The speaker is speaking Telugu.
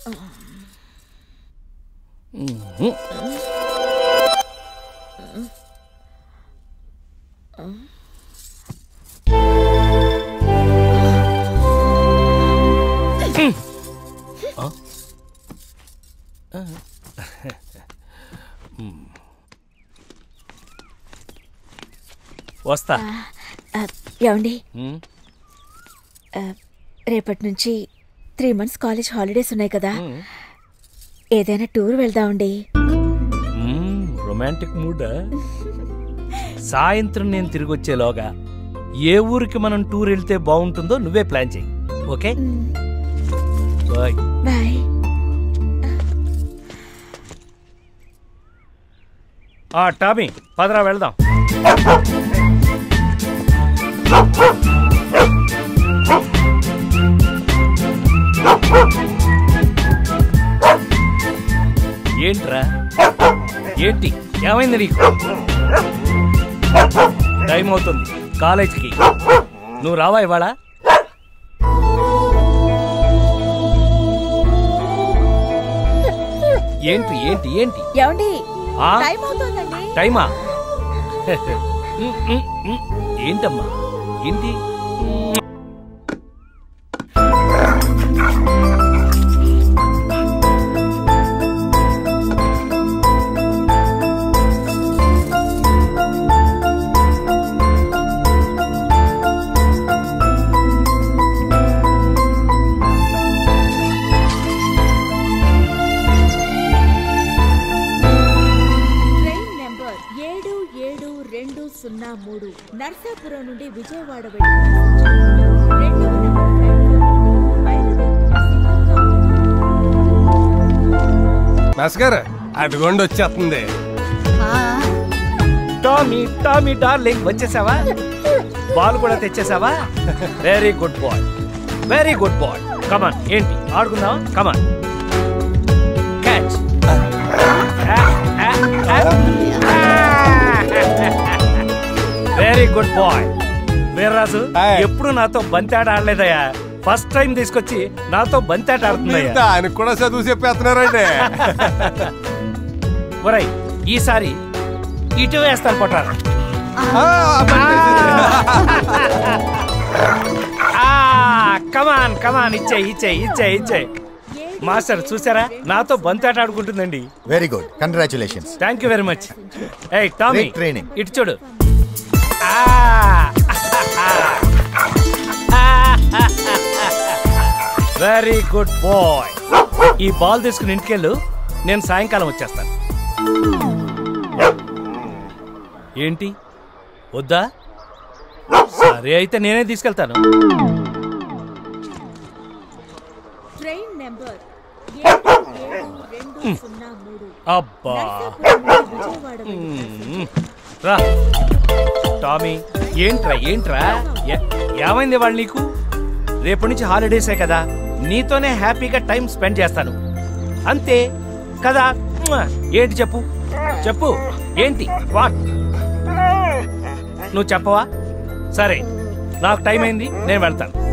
వస్తా ఆ, ఏమండి ఉమ్, ఆ, రేపటి నుంచి త్రీ మంత్స్ కాలేజ్ హాలిడేస్ ఉన్నాయి కదా ఏదైనా టూర్ వెళ్దామండి ఉమ్, రొమాంటిక్ మూడా సాయంత్రం నేను తిరిగి వచ్చేలోగా ఏ ఊరికి మనం టూర్ వెళ్తే బాగుంటుందో నువ్వే ప్లాన్ చెయ్యి ఓకే బాయ్ బాయ్ ఆ టామీ పదరా వెళ్దాం ఏంట్రా ఏంటి ఏమైంది నీకు టైం అవుతుంది కాలేజీకి నువ్వు రావా ఇవాళ ఏంటి ఏంటి ఏంటి ఏమండి ఆ? టైం అవుతోందండి టైమా ఉమ్, ఉమ్, ఉమ్. ఏంటమ్మా ఏంటి ఉమ్. ట్రైన్ నెంబర్ ఏడు ఏడు రెండు సున్నా మూడు నర్సాపురం నుండి విజయవాడ వెళ్ళి రెండవ నెంబర్ ప్లాట్ఫామ్ బయలుదేరుతున్న సిద్ధంగా ఉంది. మాస్ గారు అటుగొండి వచ్చేస్తుంది టామీ టామీ డార్లింగ్ వచ్చేసావా బాల్ కూడా తెచ్చేసావా very good boy very good boy come on ఏంటి ఆడుకుందాం come on catch very good boy Veerraju Hi. ఎప్పుడు నాతో బంతాట ఆడలేదయ్యా ఫస్ట్ టైం తీసుకొచ్చి నాతో బంతాట మీరు ఆడుతుందయ్యా దానికి కూడా చదువు చెప్పేస్తున్నారండి ఒరై ఈసారి ఇటు వేస్తాను కొట్టారు కమాన్ కమాన్ ఇచ్చే ఇచ్చే ఇచ్చే ఇచ్చే మాస్టర్ చూసారా నాతో బంతాట ఆడుకుంటుందండి very good congratulations thank you very much ఏ టామీ Great training. ఇటు చూడు వెరీ గుడ్ బాయ్ ఈ బాల్ తీసుకుని ఇంటికెళ్ళు నేను సాయంకాలం వచ్చేస్తాను ఏంటి వద్దా సరే అయితే నేనే తీసుకెళ్తాను ట్రైన్ నెంబర్ ఏడు ఏడు రెండు సున్నా మూడు అబ్బా నర్సాపురం నుండి విజయవాడ వెళ్ళి మ్మ్. రా టామీ ఏంట్రా ఏంట్రా ఏ- ఏమైంది వాళ్ళు నీకు రేపటి నుంచి హాలిడేసే కదా నీతోనే హ్యాపీగా టైం స్పెండ్ చేస్తాను అంతే కదా మ్మ్. ఏంటి చెప్పు చెప్పు ఏంటి వాట్ నువ్వు చెప్పవా సరే నాకు టైం అయింది నేను వెళ్తాను